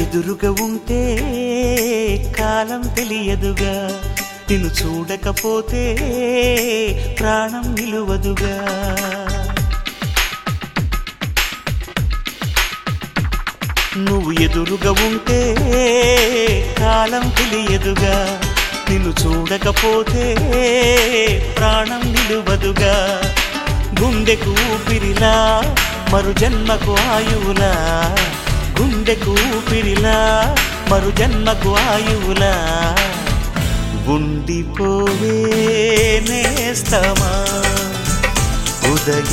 ఎదురుగా ఉంటే కాలం తెలియదుగా నిన్ను చూడకపోతే ప్రాణం నిలువదుగా నువ్వు ఎదురుగా ఉంటే కాలం తెలియదుగా నిన్ను చూడకపోతే ప్రాణం నిలువదుగా గుండెకు ఊపిరిలా మరు జన్మకు ఆయువులా గుండెకు ఊపిరిలా మరు జన్మకు ఆయువులా ఉండిపోవే నేస్తమా ఉదయ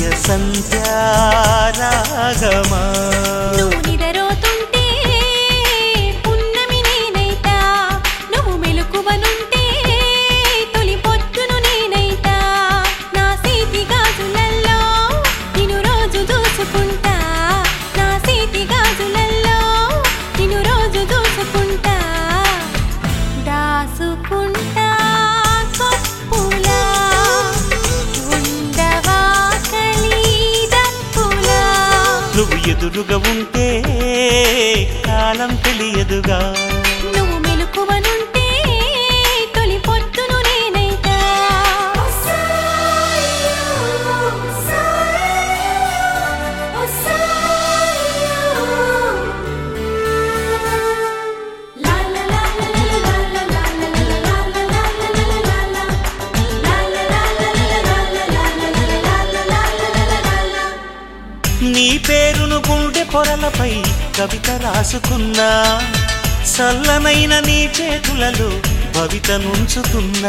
సంధ్యారాగమా నువ్వు నిదరోతుంటే పున్నమి నేనైతా నువ్వు మెలకువనుంటే తొలి పొద్దును నేనైతా నా సీతి గాజులల్లో నిన్ను రోజు దూసుకుంటా నా సీతి గాజులల్లో నిన్ను రోజు దూసుకుంటా దాసుకుంటా కొప్పులా ఉండవా కలిదప్పులా నువ్వు ఎదురుగా ఉంటే కాలం తెలియదుగా నువ్వు మెలకువనుంటే తొలి పొద్దును నేనైతా నీ పేరును గుండె పొరలపై కవిత రాసుకున్నా చల్లనైన నీ చేతులలో భవిత నుంచుతున్నా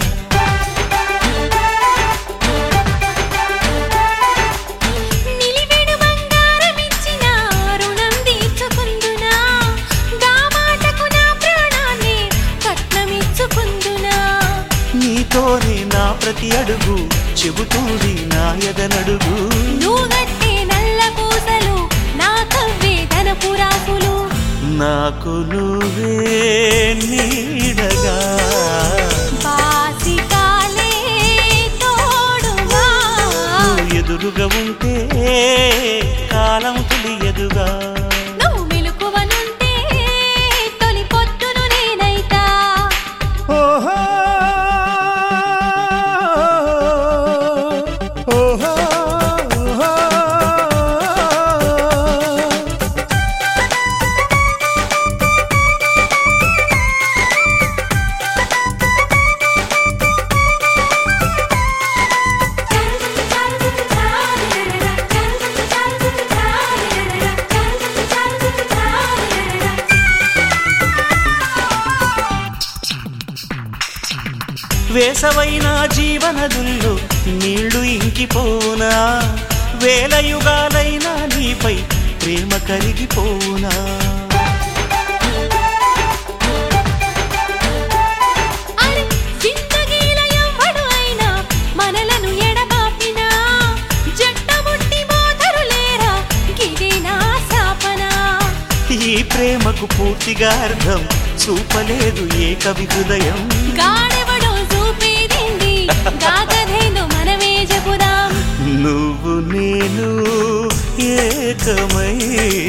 నిలివెడు బంగారమిచ్చిన రుణం తీర్చుకుందునా గా మాటకు నా ప్రాణాన్ని కట్నమిచ్చుకుందునా నీతోనే నా ప్రతి అడుగు చెబుతుంది నా ఎదనడుగు నువ్వు గట్టే నల్ల పూసలు నా కవ్వే ధనపు రాకులు నాకు నువ్వే నీడగా బాసికాలే తోడుగా నువ్వు ఎదురుగా ఉంటే కాలం తెలియదుగా నువ్వు మెలకువనుంటే తొలి పొద్దును నేనైతా ఓహో ఓహో వేసవైన జీవనదుల్లో నీళ్లు ఇంకిపోనా వేల యుగాలైనా నీపై ప్రేమ కరిగిపోనా అరే జిందగీల ఎవ్వడు అయినా మనలను ఎడబాపినా జట్టముట్టి మోదరులేరా గిదే నా శాపనా ఈ ప్రేమకు పూర్తిగా అర్థం చూపలేదు ఏ కవి హృదయం గాడెవడో చూపేదింది గాగధేందో మనమే చెబుదాం నువ్వు నేను ఏకమై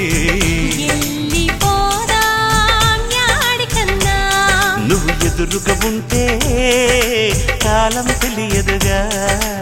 ఎల్లిపోదాం యాడికన్నా నువ్వు ఎదురుగా ఉంటే కాలం తెలియదుగా